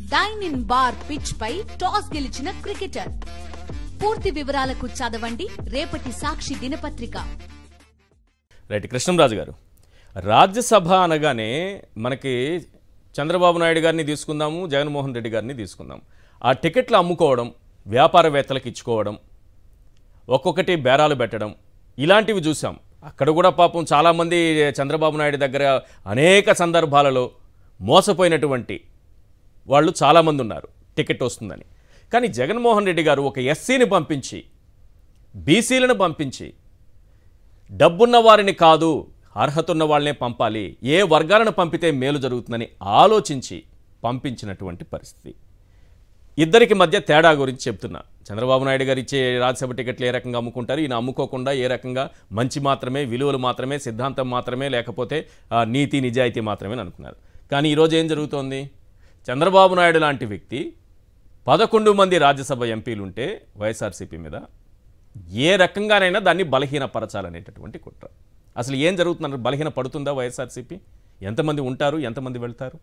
Dyne ఇన్ బార్ pitch పై టాస్ గెలిచిన క్రికెటర్ పూర్తి వివరాలకు చదవండి రేపటి సాక్షి దినపత్రిక రైట్ కృష్ణంరాజు గారు రాజ్యసభ అనగానే మనకి చంద్రబాబు నాయుడు గారిని తీసుకుందాము జగన్మోహన్ రెడ్డి గారిని తీసుకుందాం ఆ టికెట్లు అమ్ముకోవడం వ్యాపారవేత్తలకు ఇచ్చుకోవడం ఒక్కొక్కటి బేరాలు పెట్టడం ఇలాంటివి చూసాం అక్కడ కూడా పాపం చాలామంది చంద్రబాబు నాయుడు దగ్గర అనేక సందర్భాలలో మోసపోయినటువంటి వాళ్ళు చాలామంది ఉన్నారు టికెట్ వస్తుందని కానీ జగన్మోహన్ రెడ్డి గారు ఒక ఎస్సీని పంపించి బీసీలను పంపించి డబ్బున్న వారిని కాదు అర్హత ఉన్న వాళ్ళనే పంపాలి ఏ వర్గాలను పంపితే మేలు జరుగుతుందని ఆలోచించి పంపించినటువంటి పరిస్థితి ఇద్దరికి మధ్య తేడా గురించి చెప్తున్నా చంద్రబాబు నాయుడు గారు ఇచ్చే రాజ్యసభ టికెట్లు ఏ రకంగా అమ్ముకుంటారు ఈయన అమ్ముకోకుండా ఏ రకంగా మంచి మాత్రమే విలువలు మాత్రమే సిద్ధాంతం మాత్రమే లేకపోతే ఆ, నీతి నిజాయితీ మాత్రమే అని అనుకున్నారు కానీ ఈరోజు ఏం జరుగుతోంది చంద్రబాబు నాయుడు లాంటి వ్యక్తి పదకొండు మంది రాజ్యసభ ఎంపీలు ఉంటే వైఎస్ఆర్సీపీ మీద ఏ రకంగానైనా దాన్ని బలహీనపరచాలనేటటువంటి కుట్ర అసలు ఏం జరుగుతున్నారు బలహీన పడుతుందా వైఎస్ఆర్సీపీ ఎంతమంది ఉంటారు ఎంతమంది వెళ్తారు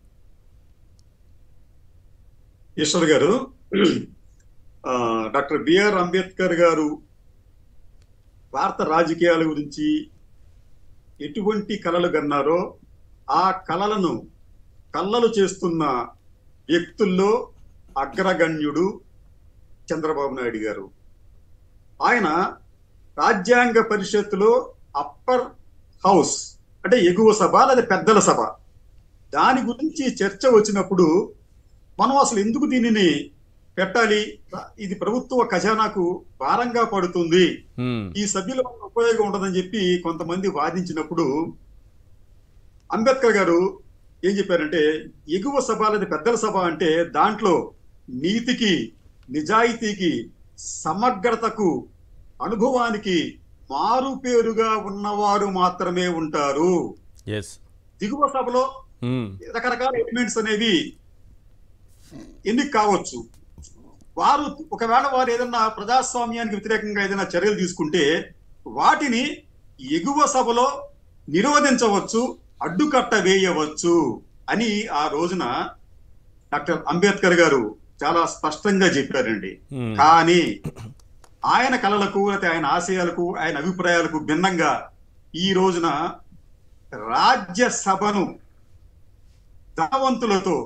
ఈశ్వర్ గారు ఆ, డాక్టర్ బిఆర్ అంబేద్కర్ గారు భారత రాజకీయాల గురించి ఎటువంటి కలలు కన్నారో ఆ కలలను కల్లలు చేస్తున్న వ్యక్తుల్లో అగ్రగణ్యుడు చంద్రబాబు నాయుడు గారు ఆయన రాజ్యాంగ పరిషత్తులో అప్పర్ హౌస్ అంటే ఎగువ సభ లేదా పెద్దల సభ దాని గురించి చర్చ వచ్చినప్పుడు మనం అసలు ఎందుకు దీనిని పెట్టాలి ఇది ప్రభుత్వ ఖజానాకు భారంగా పడుతుంది హ్మ్, ఈ సభ్యుల వల్ల ఉపయోగం ఉండదని చెప్పి కొంతమంది వాదించినప్పుడు అంబేద్కర్ గారు ఏం చెప్పారంటే ఎగువ సభ లేదా పెద్దల సభ అంటే దాంట్లో నీతికి నిజాయితీకి సమగ్రతకు అనుభవానికి మారుపేరుగా ఉన్నవారు మాత్రమే ఉంటారు ఎస్ దిగువ సభలో హ్మ్, రకరకాల ఎలిమెంట్స్ అనేవి ఎన్నిక కావచ్చు వారు ఒకవేళ వారు ఏదన్నా ప్రజాస్వామ్యానికి వ్యతిరేకంగా ఏదైనా చర్యలు తీసుకుంటే వాటిని ఎగువ సభలో నిరోధించవచ్చు అడ్డుకట్ట వేయవచ్చు అని ఆ రోజున డాక్టర్ అంబేద్కర్ గారు చాలా స్పష్టంగా చెప్పారండి హ్మ్, కానీ ఆయన కళలకు లేకపోతే ఆయన ఆశయాలకు ఆయన అభిప్రాయాలకు భిన్నంగా ఈ రోజున రాజ్యసభను ధనవంతులతో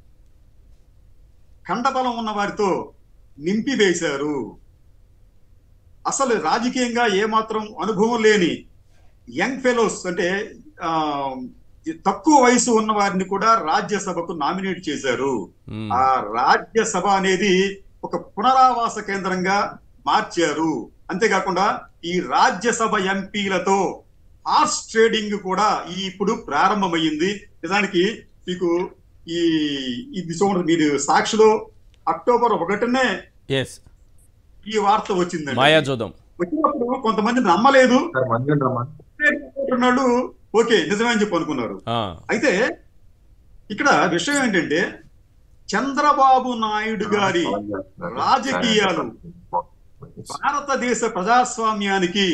కండబలం ఉన్న వారితో నింపివేశారు అసలు రాజకీయంగా ఏమాత్రం అనుభవం లేని యంగ్ ఫెలోస్ అంటే ఆ, తక్కువ వయసు ఉన్న వారిని కూడా రాజ్యసభకు నామినేట్ చేశారు హ్మ్, ఆ రాజ్యసభ అనేది ఒక పునరావాస కేంద్రంగా మార్చారు అంతేకాకుండా ఈ రాజ్యసభ ఎంపీలతో హార్స్ ట్రేడింగ్ కూడా ఈ ఇప్పుడు ప్రారంభమైంది నిజానికి మీకు ఈ ఇది చూడండి మీరు సాక్షిలో అక్టోబర్ ఒకటినే ఎస్ ఈ వార్త వచ్చిందండి మాయాజోదం వచ్చినప్పుడు కొంతమంది నమ్మలేదు సార్ మంజున్ రమన్ అనుకుంటున్నాడు ఓకే నిజమే అని చెప్పి అనుకున్నారు ఆ, అయితే ఇక్కడ విషయం ఏంటంటే చంద్రబాబు నాయుడు గారి రాజకీయాలు భారతదేశ ప్రజాస్వామ్యానికి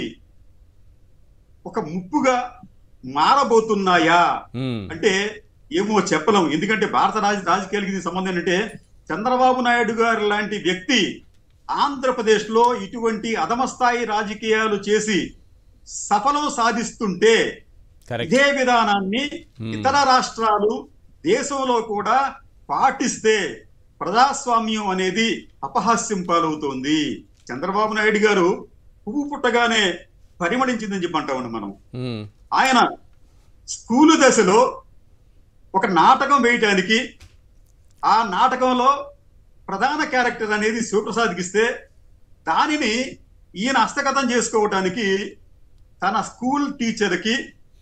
ఒక ముప్పుగా మారబోతున్నాయా హ్మ్, అంటే ఏమో చెప్పలేం ఎందుకంటే భారత రాజ రాజకీయాలకి ఇది సంబంధం ఏంటంటే చంద్రబాబు నాయుడు గారు లాంటి వ్యక్తి ఆంధ్రప్రదేశ్ లో ఇటువంటి అధమ స్థాయి రాజకీయాలు చేసి సఫలం సాధిస్తుంటే కరెక్ట్ ఇదే విధానాన్ని Hmm. ఇతర రాష్ట్రాలు దేశంలో కూడా పాటిస్తే ప్రజాస్వామ్యం అనేది అపహాస్యం పాలవుతోంది చంద్రబాబు నాయుడు గారు పువ్వు పుట్టగానే పరిమళించిందని చెప్పి అంటా ఉన్నాం మనం హ్మ్, ఆయన స్కూలు దశలో ఒక నాటకం వేయటానికి ఆ నాటకంలో ప్రధాన క్యారెక్టర్ అనేది శివప్రసాద్కి ఇస్తే దానిని ఈయన హస్తగతం చేసుకోవటానికి తన స్కూల్ టీచర్కి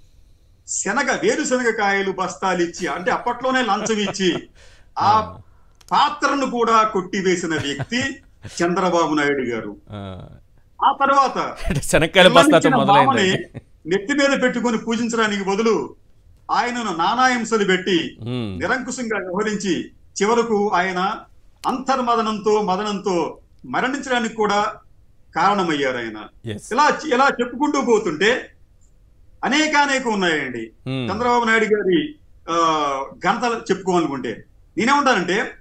శనగ వేరుశనగ కాయలు బస్తాలు ఇచ్చి అంటే అప్పట్లోనే లంచం ఇచ్చి ఆ పాత్రను కూడా కొట్టివేసిన వ్యక్తి చంద్రబాబు నాయుడు గారు ఆ, ఆ తర్వాత అంటే శనక్కాయల బస్తాతో పిల్లనిచ్చిన మొదలైంది మామని నెత్తి మీద పెట్టుకొని పూజించడానికి బదులు ఆయనను నానాహింసలు పెట్టి హ్మ్, నిరంకుశంగా వ్యవహరించి చివరకు ఆయన అంతర్మదనంతో మదనంతో మరణించడానికి కూడా కారణమయ్యారు ఆయన ఎస్ ఇలా ఇలా చెప్పుకుంటూ పోతుంటే అనేకానేక ఉన్నాయండి హ్మ్, చంద్రబాబు నాయుడు గారి ఆ, ఘనతలు చెప్పుకోవాలనుకుంటే నేనేమంటానంటే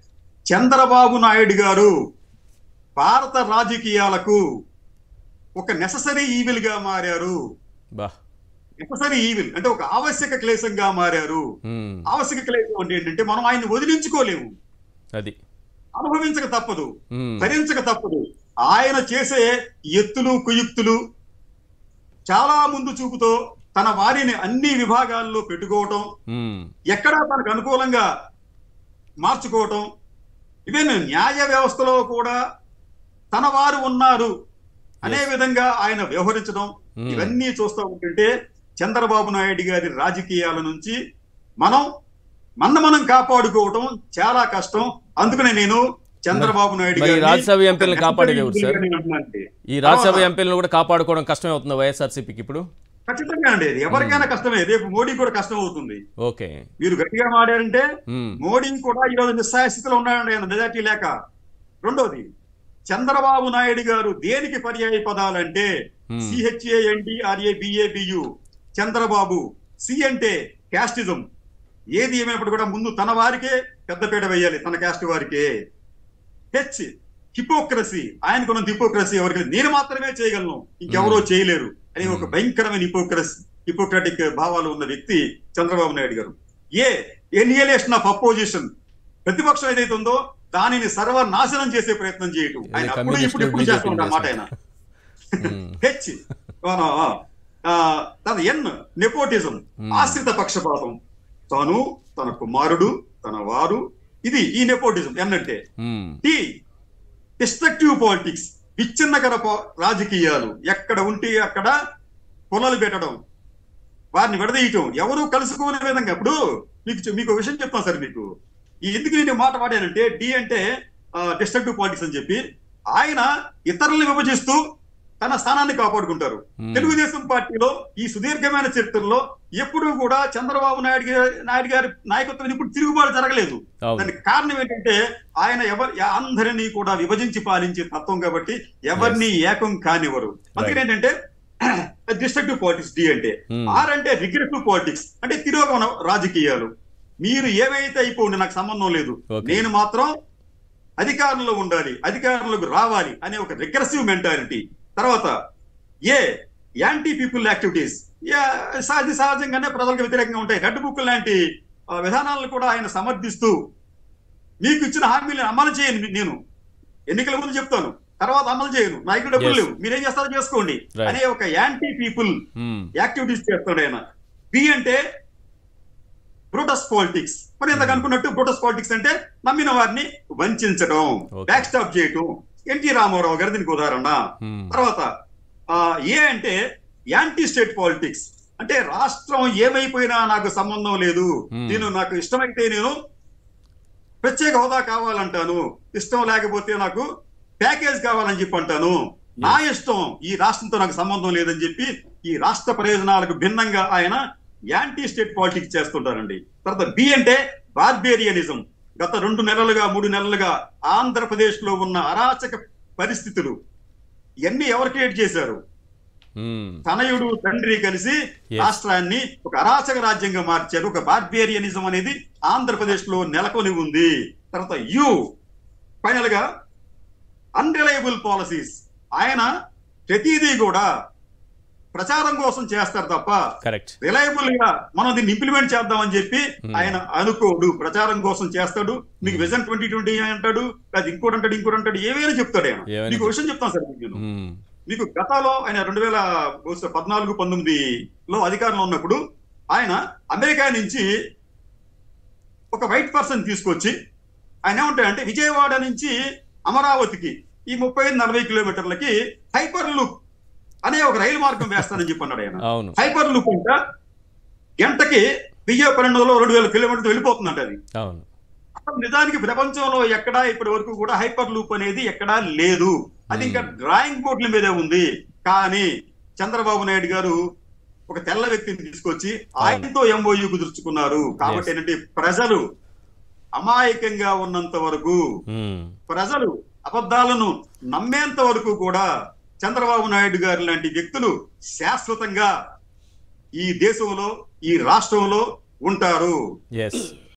చంద్రబాబు నాయుడు గారు భారత రాజకీయాలకు ఒక నెససరీ ఈవిల్ గా మారారు బా నెససరీ ఈవిల్ అంటే ఒక ఆవశ్యక క్లేశంగా మారారు ఉమ్, ఆవశ్యక క్లేశం అంటే ఏంటంటే మనం ఆయన్ని వదిలించుకోలేము అది అనుభవించక తప్పదు ఉమ్, భరించక తప్పదు ఆయన చేసే ఎత్తులు కుయుక్తులు చాలా ముందు చూపుతో తన వారిని అన్ని విభాగాల్లో పెట్టుకోవటం ఉమ్, ఎక్కడా తనకు అనుకూలంగా మార్చుకోవటం ఈవెన్ న్యాయ వ్యవస్థలో కూడా తన వారు ఉన్నారు అనే విధంగా ఆయన వ్యవహరించడం Hmm. ఇవన్నీ చూస్తూ ఉంటుంటే చంద్రబాబు నాయుడు గారి రాజకీయాల నుంచి మనం మన మనం కాపాడుకోవటం చాలా కష్టం అందుకనే నేను చంద్రబాబు నాయుడు మరి గారిని రాజ్యసభ ఎంపీలను ఒక కాపాడేది ఎవరు సార్? నేను అంటున్నానండి. ఈ రాజ్యసభ తర్వాత- ఎంపీలను కూడా కాపాడుకోవడం కష్టమే అవుతుంది వైఎస్ఆర్సీపీకి ఇప్పుడు ఖచ్చితంగా అండి ఇది ఎవరికైనా కష్టమే రేపు మోడీ కూడా కష్టం అవుతుంది ఓకే మీరు గట్టిగా మాడారంటే ఉమ్, మోడీ కూడా ఈరోజు నిస్సహాయ స్థితిలో ఉన్నాడండి ఆయన మెజార్టీ లేక రెండోది చంద్రబాబు నాయుడు గారు దేనికి పర్యాయ పదాలంటే Hmm. C H A N D R A B A B U Chandrababu C అంటే క్యాస్టిజం ఏది ఏమైనప్పుడు కూడా ముందు తన వారికే పెద్దపీట వేయాలి తన క్యాస్ట్ వారికే హెచ్ హిపోక్రసీ ఆయనకున్న హిపోక్రసీ ఎవరికి లేదు. నేను మాత్రమే చేయగలను ఇంకెవరో చేయలేరు అని ఒక Hmm. భయంకరమైన హిపోక్రసీ హిపోక్రటిక్ భావాలు ఉన్న వ్యక్తి చంద్రబాబు నాయుడు గారు ఏ ఎన్హిలేషన్ ఆఫ్ అపోజిషన్ ప్రతిపక్షం ఏదైతే ఉందో దానిని సర్వనాశనం చేసే ప్రయత్నం చేయటం ఆయన ఇది అప్పుడు ఇప్పుడు ఇప్పుడు కమ్యూనిస్టులు చేస్తూ ఉంటారు మాట ఆయన ఉమ్, హెచ్ తన ఎన్ నెపోటిజం Hmm. ఆశ్రిత పక్షపాతం తాను తన కుమారుడు తన వారు ఇది ఈ నెపోటిజం ఎన్ అంటే ఉమ్, టి డిస్ట్రక్టివ్ పాలిటిక్స్ విచ్ఛిన్నకర పా- రాజకీయాలు ఎక్కడ ఉంటే అక్కడ పొలాలు పెట్టడం వారిని విడదీయటం ఎవరు కలుసుకోని విధంగా ఇప్పుడు మీకు చె- మీకు ఒక విషయం చెప్తాను సార్ మీకు ఈ ఎందుకు నేను ఈ మాట వాడానంటే డి అంటే డిస్ట్రక్టివ్ పాలిటిక్స్ అని చెప్పి ఆయన ఇతరులను విభజిస్తూ తన స్థానాన్ని కాపాడుకుంటారు Hmm. తెలుగుదేశం పార్టీలో ఈ సుదీర్ఘమైన చరిత్రలో ఎప్పుడూ కూడా చంద్రబాబు నాయుడు గారి నాయుడు గారి నాయకత్వం ఇప్పుడు తిరుగుబాటు జరగలేదు అవును దానికి కారణం ఏంటంటే ఆయన ఎవరి అందరినీ కూడా విభజించి పాలించే తత్వం కాబట్టి ఎవరిని ఏకం కానివ్వరు అందుకని ఏంటంటే డిస్ట్రక్టివ్ పాలిటిక్స్ డి అంటే Hmm. ఆర్ అంటే రిగ్రెటివ్ పాలిటిక్స్ అంటే తిరోగమన రాజకీయాలు మీరు ఏవైతే అయిపోండి నాకు సంబంధం లేదు Okay. నేను మాత్రం అధికారంలో ఉండాలి అధికారంలోకి రావాలి అనే ఒక రిగ్రెసివ్ మెంటాలిటీ తర్వాత ఏ యాంటీ పీపుల్ యాక్టివిటీస్ సహజ సహజంగానే ప్రజలకు వ్యతిరేకంగా ఉంటాయి రెడ్ బుక్ లాంటి ఆ, విధానాలను కూడా ఆయన సమర్థిస్తూ మీకు ఇచ్చిన హామీలను అమలు చేయను నేను ఎన్నికల ముందు చెప్తాను తర్వాత అమలు చేయను నా దగ్గర డబ్బులు Yes. లేవు మీరేం చేస్తారో చేసుకోండి Right. అనే ఒక యాంటీ పీపుల్ ఉమ్, యాక్టివిటీస్ చేస్తాడు ఆయన బి అంటే బ్రూటస్ పాలిటిక్స్ మరి ఇంతకు అనుకున్నట్టు బ్రూటస్ పాలిటిక్స్ అంటే నమ్మిన వారిని వంచడం Okay. బ్యాక్ స్టాప్ చేయటం ఎన్టీ రామారావు గారు దీనికి ఉదాహరణ ఉమ్, తర్వాత ఆ, ఏ అంటే యాంటీ స్టేట్ పాలిటిక్స్ అంటే రాష్ట్రం ఏమైపోయినా నాకు సంబంధం లేదు Hmm. నేను నాకు ఇష్టమైతే నేను ప్రత్యేక హోదా కావాలంటాను ఇష్టం లేకపోతే నాకు ప్యాకేజ్ కావాలని చెప్పి అంటాను నా ఇష్టం ఈ రాష్ట్రంతో నాకు సంబంధం లేదని చెప్పి ఈ రాష్ట్ర ప్రయోజనాలకు భిన్నంగా ఆయన యాంటీ స్టేట్ పాలిటిక్స్ చేస్తుంటారండి తర్వాత బి అంటే బార్బేరియనిజం గత రెండు నెలలుగా మూడు నెలలుగా ఆంధ్రప్రదేశ్ లో ఉన్న అరాచక పరిస్థితులు ఇవన్నీ ఎవరు క్రియేట్ చేశారు ఉమ్, తనయుడు తండ్రి కలిసి Yes. రాష్ట్రాన్ని ఒక అరాచక రాజ్యంగా మార్చారు ఒక బార్బేరియనిజం అనేది ఆంధ్రప్రదేశ్ లో నెలకొని ఉంది తర్వాత యు ఫైనల్ గా అన్రిలయబుల్ పాలసీస్ ఆయన ప్రతిదీ కూడా ప్రచారం కోసం చేస్తారు తప్ప కరెక్ట్ రిలయబుల్ గా మనం దీన్ని ఇంప్లిమెంట్ చేద్దామని చెప్పి Hmm. ఆయన అనుకోడు ప్రచారం కోసం చేస్తాడు మీకు విజన్ ట్వంటీ ట్వంటీ అంటాడు అది ఇంకోటి అంటాడు ఇంకోటి అంటాడు ఏమైనా చెప్తాడు ఆయన ఏమైనా మీకు ఒక విషయం చెప్తాను సార్ మీకు నేను ఉమ్, మీకు గతంలో ఆయన రెండు వేల బహుశా పద్నాలుగు పంతొమ్మిదిలో అధికారంలో ఉన్నప్పుడు ఆయన అమెరికా నుంచి ఒక వైట్ పర్సన్ తీసుకొచ్చి ఆయన ఏమంటాడంటే విజయవాడ నుంచి అమరావతికి ఈ ముప్పై ఐదు నలభై కిలోమీటర్లకి హైపర్ లూప్ అనే ఒక రైలు మార్గం వేస్తానని చెప్పి అన్నాడు ఆయన అవును హైపర్ లూప్ అంట గంటకి వెయ్యి పన్నెండులో రెండు వేల కిలోమీటర్లు వెళ్ళిపోతుందంట అది అవును అసలు నిజానికి ప్రపంచంలో ఎక్కడా ఇప్పటి వరకు కూడా హైపర్ లూప్ అనేది ఎక్కడా లేదు అది ఇంకా డ్రాయింగ్ బోర్డుల మీదే ఉంది కానీ చంద్రబాబు నాయుడు గారు ఒక తెల్ల వ్యక్తిని తీసుకొచ్చి ఆయనతో ఎంఓయూ కుదుర్చుకున్నారు కాబట్టి ఏంటంటే ప్రజలు అమాయకంగా ఉన్నంత వరకు ఉమ్, ప్రజలు అబద్ధాలను నమ్మేంత వరకు కూడా చంద్రబాబు నాయుడు గారు లాంటి వ్యక్తులు శాశ్వతంగా ఈ దేశంలో ఈ రాష్ట్రంలో ఉంటారు ఎస్